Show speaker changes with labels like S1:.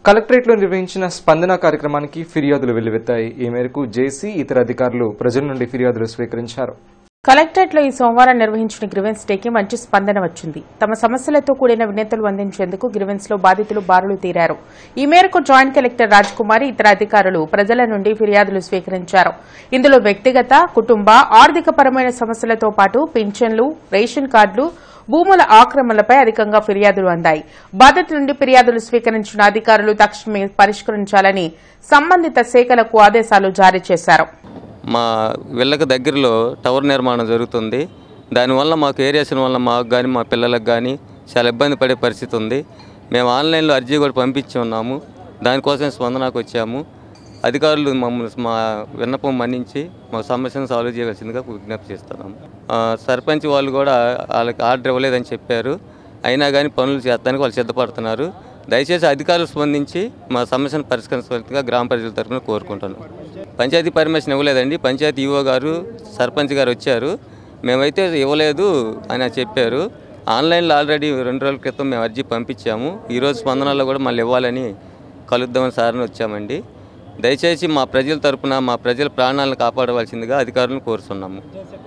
S1: కలెక్టరేట్లో నిర్వహించిన స్పందన కార్యక్రమానికి ఫిర్యాదులు వెల్లువెత్తాయి ఈ మేరకు జేసీ ఇతర అధికారులు ప్రజల నుండి ఫిర్యాదులు స్వీకరించారు
S2: కలెక్టరేట్లో ఈ సోమవారం నిర్వహించిన గ్రివెన్స్ డేకి మంచి స్పందన వచ్చింది తమ సమస్యలతో కూడిన వినతులు అందించేందుకు గ్రివెన్స్ లో బాధితులు బారులు తీరారు ఈ మేరకు జాయింట్ కలెక్టర్ రాజ్కుమారి ఇతర అధికారులు ప్రజల నుండి ఫిర్యాదులు స్వీకరించారు ఇందులో వ్యక్తిగత కుటుంబ ఆర్థికపరమైన సమస్యలతో పాటు పింఛన్లు రేషన్ కార్డులు భూముల ఆక్రమణలపై అధికంగా ఫిర్యాదులు అందాయి బాధితుల నుండి ఫిర్యాదులు స్వీకరించిన అధికారులు తక్షణమే పరిష్కరించాలని సంబంధిత శాఖలకు ఆదేశాలు జారీ చేశారు
S3: మా వీళ్ళకి దగ్గరలో టవర్ నిర్మాణం జరుగుతుంది దానివల్ల మాకు ఏరియాషన్ వల్ల మాకు కానీ మా పిల్లలకు కానీ చాలా ఇబ్బంది పడే పరిస్థితి ఉంది మేము ఆన్లైన్లో అర్జీ కూడా పంపించి ఉన్నాము దానికోసం స్పందనకు వచ్చాము అధికారులు మమ్మల్ని మా విన్నపం మన్నించి మా సమస్యను సాల్వ్ చేయవలసిందిగా విజ్ఞప్తి చేస్తున్నాము ఆ, సర్పంచ్ వాళ్ళు కూడా వాళ్ళకి ఆర్డర్ ఇవ్వలేదని చెప్పారు అయినా కానీ పనులు చేస్తానికి వాళ్ళు సిద్ధపడుతున్నారు దయచేసి అధికారులు స్పందించి మా సమస్యను పరిష్కరించవలసిందిగా గ్రామ ప్రజల తరఫున కోరుకుంటున్నాను పంచాయతీ పర్మిషన్ ఇవ్వలేదండి పంచాయతీ ఈవో గారు సర్పంచ్ గారు వచ్చారు మేమైతే ఇవ్వలేదు అని చెప్పారు ఆన్లైన్లో ఆల్రెడీ రెండు రోజుల క్రితం మేము అర్జీ పంపించాము ఈరోజు స్పందనలో కూడా మళ్ళీ ఇవ్వాలని కలుద్దామని సార్ని వచ్చామండి దయచేసి మా ప్రజల తరపున మా ప్రజల ప్రాణాలను కాపాడవలసిందిగా అధికారులను కోరుతున్నాము